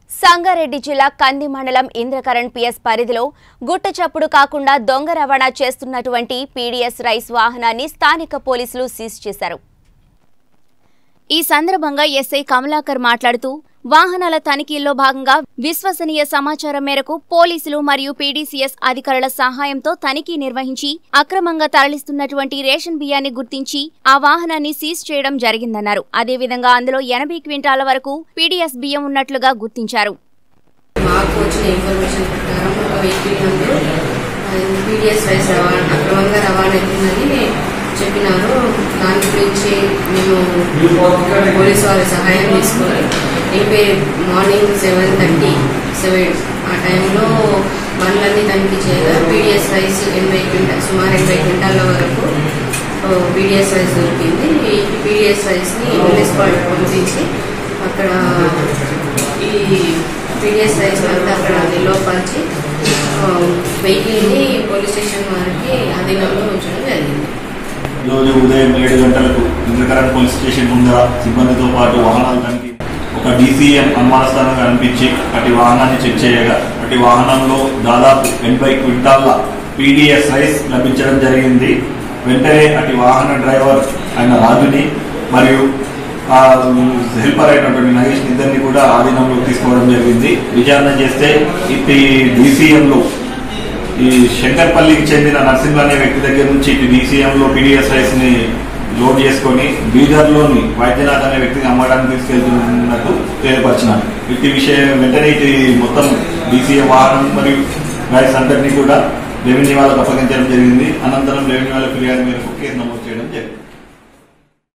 సంగారెడ్డి జిల్లా కంది మండలం ఇంద్రకరణ్ పిఎస్ పరిధిలో గుట్ట చప్పుడు కాకుండా దొంగ రవాణా చేస్తున్నటువంటి పీడీఎస్ రైస్ వాహనాన్ని స్థానిక పోలీసులు సీజ్ చేశారు ఈ సందర్భంగా ఎస్ఐ కమలాకర్ మాట్లాడుతూ వాహనాల తనిఖీల్లో భాగంగా విశ్వసనీయ సమాచారం మేరకు పోలీసులు మరియు పీడీసీఎస్ అధికారుల సహాయంతో తనిఖీ నిర్వహించి అక్రమంగా తరలిస్తున్నటువంటి రేషన్ బియ్యాన్ని గుర్తించి ఆ వాహనాన్ని సీజ్ చేయడం జరిగిందన్నారు అదేవిధంగా అందులో ఎనభై క్వింటాల వరకు పీడీఎస్ బియ్యం ఉన్నట్లుగా గుర్తించారు మాకు వచ్చిన ఇన్ఫర్మేషన్ ప్రకారం ఒక వెహికల్ నందు పీడిఎస్ రైస్ రవాణా అక్రమంగా రవాణా అవుతుందని చెప్పినారు దాని గురించి మేము పోలీసు వారి సహాయం తీసుకొని రేపే మార్నింగ్ సెవెన్ థర్టీ సెవెన్ ఆ టైంలో బండ్లన్నీ తనిఖీ చేయగా పీడిఎస్ రైస్ ఎనభై క్వింటాల్ సుమారు ఎనభై క్వింటాల వరకు పీడిఎస్ రైస్ దొరికింది ఈ పీడిఎస్ రైస్ని మున్సిపాలిటీ పంపించి అక్కడ ఈ పీడిఎస్ రైస్ అంతా అక్కడ నిల్వపరిచి వెహికల్ని పోలీస్ స్టేషన్ వారికి అధీనంలో ఉంచడం జరిగింది ఈరోజు ఉదయం ఏడు గంటలకు ఇంద్రకరణ్ పోలీస్ స్టేషన్ ముందర సిబ్బందితో పాటు వాహనాలు తనిఖీ ఒక డీసీఎం అనుమానస్థానంగా అనిపించి అటు వాహనాన్ని చెక్ చేయగా అటు వాహనంలో దాదాపు ఎనభై క్వింటాల్ల పీడిఎస్ రైస్ లభించడం జరిగింది వెంటనే అటు వాహన డ్రైవర్ అయిన రాజుని మరియు ఆ హెల్పర్ అయినటువంటి నగేష్ ఇద్దరిని కూడా ఆధీనంలోకి తీసుకోవడం జరిగింది విచారణ చేస్తే ఇటు డీసీఎంలో ఈ శంకర్పల్లికి చెందిన నరసింహ అనే వ్యక్తి దగ్గర నుంచి ఇటు డీసీఎంలో పీడిఎస్ రైస్ ని లోడ్ చేసుకొని బీదర్లోని వైద్యనాథ్ అనే వ్యక్తికి అమ్మడానికి తీసుకెళ్తున్నట్టు తెలియపరిచినారు ఇటు విషయం వెంటనే ఇటు మొత్తం డీసీఎం వాహనం మరియు రైస్ అందరినీ కూడా రెవెన్యూ వాళ్ళకు అప్పగించడం జరిగింది అనంతరం రెవెన్యూ వాళ్ళ ఫిర్యాదు మేరకు కేసు నమోదు చేయడం జరిగింది